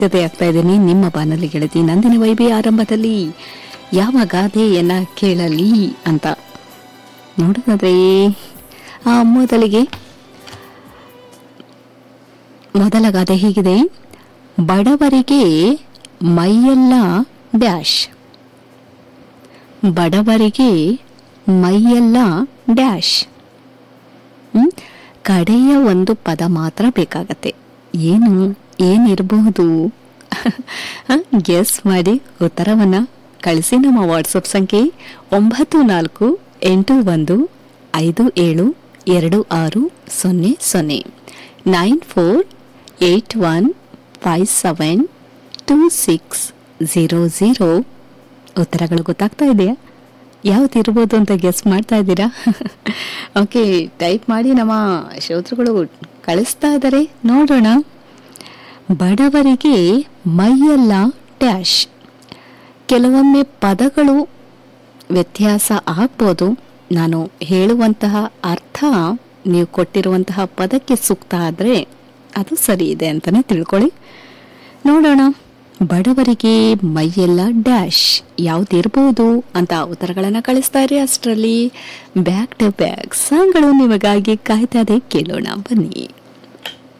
ಜೊತೆ ಆಗ್ತಾ ಇದ್ದೀನಿ ನಿಮ್ಮ ಬಾನಲ್ಲಿ ಗೆಳತಿ ನಂದಿನಿ ವೈಬಿ ಆರಂಭದಲ್ಲಿ ಯಾವ ಗಾದೆಯನ್ನ ಕೇಳಲಿ ಅಂತ ನೋಡೋದಾದ್ರೆ ಆ ಮೊದಲಿಗೆ ಮೊದಲ ಗಾದೆ ಹೀಗಿದೆ ಬಡವರಿಗೆ ಮೈಯೆಲ್ಲ ಡ್ಯಾಶ್ ಬಡವರಿಗೆ ಮೈಯೆಲ್ಲ ಡ್ಯಾಶ್ ಹ್ಮ್? ಕಡೆಯ ಒಂದು ಪದ ಮಾತ್ರ ಬೇಕಾಗತ್ತೆ ಏನು ಏನಿರಬಹುದು ಗೆಸ್ ಮಾಡಿ ಉತ್ತರವನ್ನ ಕಳಿಸಿ ನಮ್ಮ ವಾಟ್ಸಪ್ ಸಂಖ್ಯೆ ಒಂಬತ್ತು ನಾಲ್ಕು ಎಂಟು ಒಂದು ಐದು ಏಳು ಎರಡು ಆರು ಸೊನ್ನೆ ಸೊನ್ನೆ nine four eight one five seven two six zero zero ಉತ್ತರಗಳು ಗೊತ್ತಾಗ್ತಾ ಇದೆಯಾ ಯಾವ್ದಿರ್ಬೋದು ಅಂತ ಗೆಸ್ ಮಾಡ್ತಾ ಇದ್ದೀರಾ ಓಕೆ ಟೈಪ್ ಮಾಡಿ ನಮ್ಮ ಶ್ರೋತೃಗಳು ಕಳಿಸ್ತಾ ಇದ್ದಾರೆ ನೋಡೋಣ ಬಡವರಿಗೆ ಮೈಯೆಲ್ಲ ಡ್ಯಾಶ್ ಕೆಲವೊಮ್ಮೆ ಪದಗಳು ವ್ಯತ್ಯಾಸ ಆಗ್ಬೋದು ನಾನು ಹೇಳುವಂತಹ ಅರ್ಥ ನೀವು ಕೊಟ್ಟಿರುವಂತಹ ಪದಕ್ಕೆ ಸೂಕ್ತ ಆದರೆ ಅದು ಸರಿ ಇದೆ ಅಂತಲೇ ತಿಳ್ಕೊಳ್ಳಿ ನೋಡೋಣ ಬಡವರಿಗೆ ಮೈಯೆಲ್ಲ ಡ್ಯಾಶ್ ಯಾವ್ದಿರ್ಬೋದು ಅಂತ ಉತ್ತರಗಳನ್ನು ಕಳಿಸ್ತಾ ಇರಿ ಅಷ್ಟರಲ್ಲಿ ಬ್ಯಾಕ್ ಟು ಬ್ಯಾಕ್ ಸಾಂಗ್ಗಳು ನಿಮಗಾಗಿ ಕಾಯ್ತಾ ಇದೆ ಕೇಳೋಣ ಬನ್ನಿ